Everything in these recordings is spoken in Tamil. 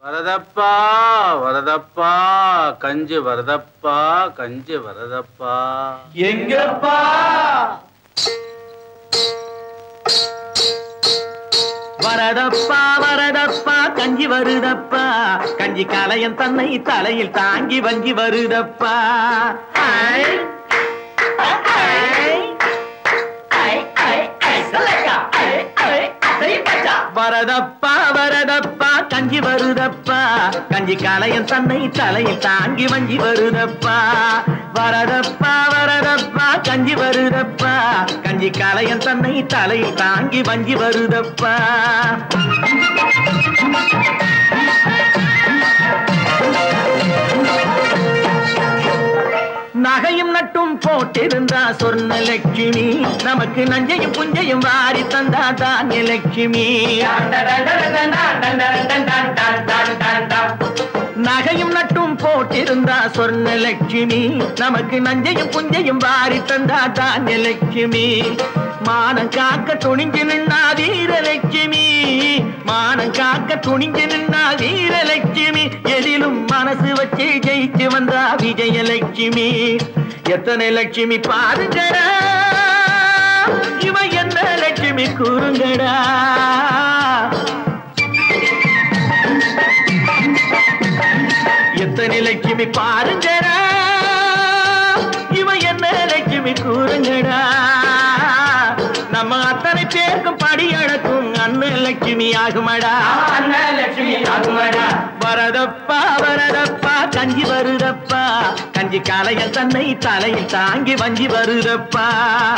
வரதப்பா வரதப்பா கஞ்சி வரதப்பா கஞ்சி வரதப்பா எங்கப்பா வரதப்பா வரதப்பா கஞ்சி வருதப்பா கஞ்சி கலையன் தன்னை தலையில் தாங்கி வஞ்சி வருதப்பா ஐ, ஐ, ஐ, ஐ, ஐ, சலக்கா, ஐ, ஐ, சரி பச்சா. வரதப்பா வரதப்பா கஞ்சி வருதப்பா கஞ்சி கலையன் தன்னை தலையில் தாங்கி வஞ்சி வருதப்பா வரதப்பா வரதப்பா கஞ்சி வருதப்பா கஞ்சி கலையன் தன்னை தலையில் தாங்கி வஞ்சி வருதப்பா நகையும் நட்டும் போட்டிருந்தா சொர்ண லட்சுமி நமக்கு நஞ்சையும் புஞ்சையும் வாரி தந்தா தானிய லட்சுமி நகையும் நட்டும் போட்டிருந்தா சொர்ண லட்சுமி நமக்கு நஞ்சையும் புஞ்சையும் வாரி தந்தா தானிய லட்சுமி மானம் காக்க துணிஞ்சு நின்னா வீரலட்சுமி மானம் காக்க துணிஞ்சு நின்னா வீரலட்சுமி எதிலும் மனசு வச்சு ஜெயிச்சு வந்தா விஜயலட்சுமி எத்தனை லட்சுமி பாருங்கடா இவ என்ன லட்சுமி கூறுங்கடா எத்தனை லட்சுமி பாருங்கடா இவ என்ன லட்சுமி கூறுங்கடா நம்ம அத்தனை பேருக்கும் படி அழக்கும் அண்ணன் லட்சுமி ஆகுமடா அண்ணன் லட்சுமி ஆகுமடா வரதப்பா வரதப்பா கஞ்சி வருதப்பா கஞ்சி காலையில் தன்னை தலையில் தாங்கி வஞ்சி வருதப்பா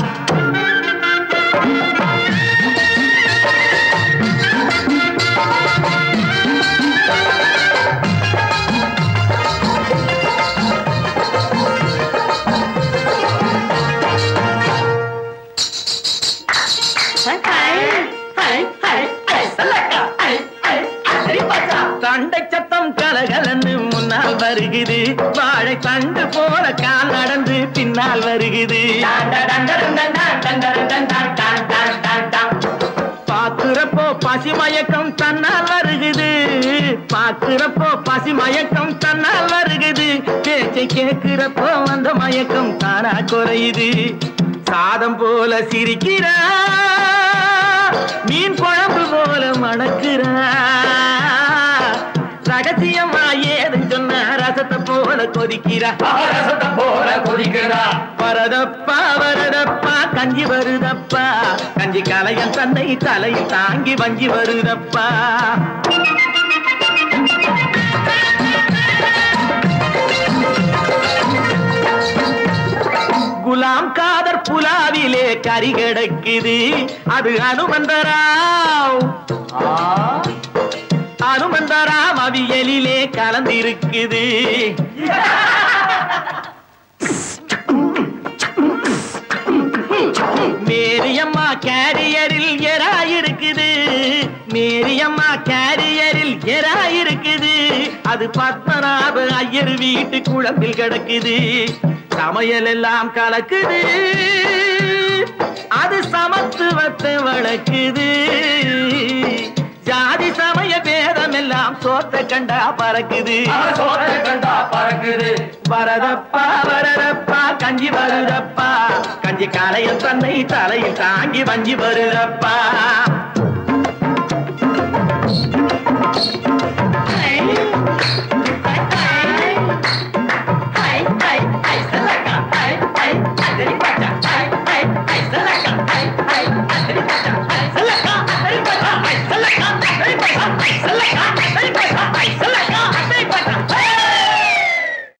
தண்டை சத்தம் கலகலன்னு முன்னால் வருகுது வாழை தண்டு போல கால் நடந்து பின்னால் வருகுது பாக்குறப்போ பசி மயக்கம் தன்னால் வருகுது பாக்குறப்போ பசி மயக்கம் தன்னால் வருகுது பேச்சை கேட்கிறப்போ அந்த மயக்கம் தானா குறையுது சாதம் போல சிரிக்கிறா மீன் குழம்பு போல மணக்கிறா ரகசியமா ஏதுன்னு சொன்ன ரசத்தை போல கொதிக்கிறா ரசத்தை போல கொதிக்கிறா வரதப்பா வரதப்பா கஞ்சி வருதப்பா கஞ்சி கலையன் தன்னை தலையில் தாங்கி வஞ்சி வருதப்பா குலாம் காதர் புலாவிலே கறி கிடக்குது அது அனுமந்தராவ் அனுமந்தராம் அவியலிலே கலந்திருக்குது மேரியம்மா கேரியரில் எரா இருக்குது மேரியம்மா கேரியரில் எரா இருக்குது அது பத்மநாப ஐயர் வீட்டு குழம்பில் கிடக்குது சமையல் எல்லாம் கலக்குது அது சமத்துவத்தை வளர்க்குது ஜாதி சமய பேதம் எல்லாம் சோத்த கண்டா பறக்குது சோத்த கண்டா பறக்குது வரதப்பா வரதப்பா கஞ்சி வருதப்பா கஞ்சி காலையில் தன்னை தலையில் தாங்கி வஞ்சி வருதப்பா